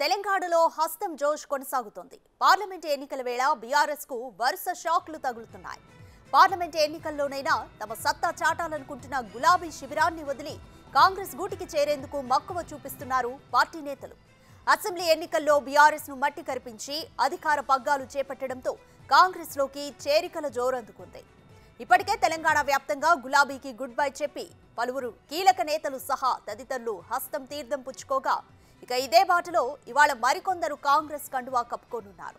తెలంగాణలో హస్తం జోష్ కొనసాగుతోంది పార్లమెంట్ ఎన్నికల వేళ బీఆర్ఎస్ కు వరుస షాక్లు తగులుతున్నాయి పార్లమెంట్ ఎన్నికల్లోనైనా తమ సత్తా చాటాలనుకుంటున్న గులాబీ శిబిరాన్ని వదిలి కాంగ్రెస్ గూటికి చేరేందుకు మక్కువ చూపిస్తున్నారు పార్టీ నేతలు అసెంబ్లీ ఎన్నికల్లో బీఆర్ఎస్ ను మట్టి కరిపించి అధికార పగ్గాలు చేపట్టడంతో కాంగ్రెస్ లోకి చేరికల జోరందుకుంది ఇప్పటికే తెలంగాణ వ్యాప్తంగా గులాబీకి గుడ్ బై చెప్పి పలువురు కీలక నేతలు సహా తదితరులు హస్తం తీర్థం పుచ్చుకోగా ఇక ఇదే బాటలో ఇవాళ మరికొందరు కాంగ్రెస్ కండువా కప్పుకోనున్నారు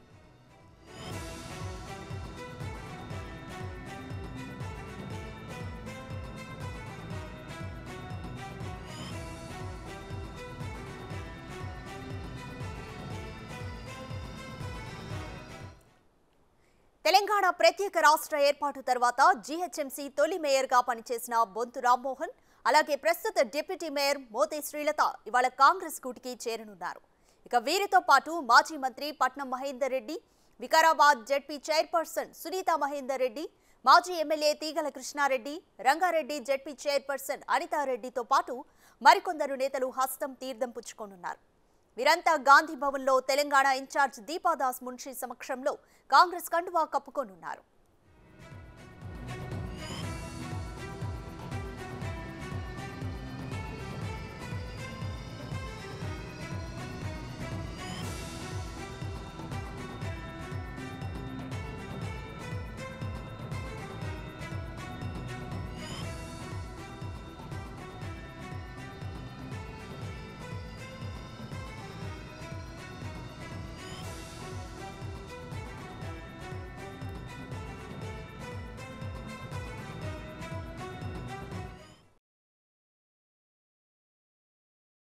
తెలంగాణ ప్రత్యేక రాష్ట్ర ఏర్పాటు తర్వాత జీహెచ్ఎంసీ తొలి మేయర్గా పనిచేసిన బొంతు రామ్మోహన్ అలాగే ప్రస్తుత డిప్యూటీ మేయర్ మోతే శ్రీలత ఇవాళ కాంగ్రెస్ కూటికి చేరనున్నారు ఇక వీరితో పాటు మాజీ మంత్రి పట్నం మహేందర్ రెడ్డి వికారాబాద్ జడ్పీ చైర్పర్సన్ సునీత మహేందర్ రెడ్డి మాజీ MLA Teegala Krishna Reddy Ranga Reddy ZP chairperson అనితారెడ్డితో పాటు మరికొందరు నేతలు హస్తం తీర్థం పుచ్చుకోనున్నారు వీరంతా గాంధీ భవన్లో తెలంగాణ ఇన్ఛార్జ్ దీపాదాస్ మున్షి సమక్షంలో కాంగ్రెస్ కండువా కప్పుకోనున్నారు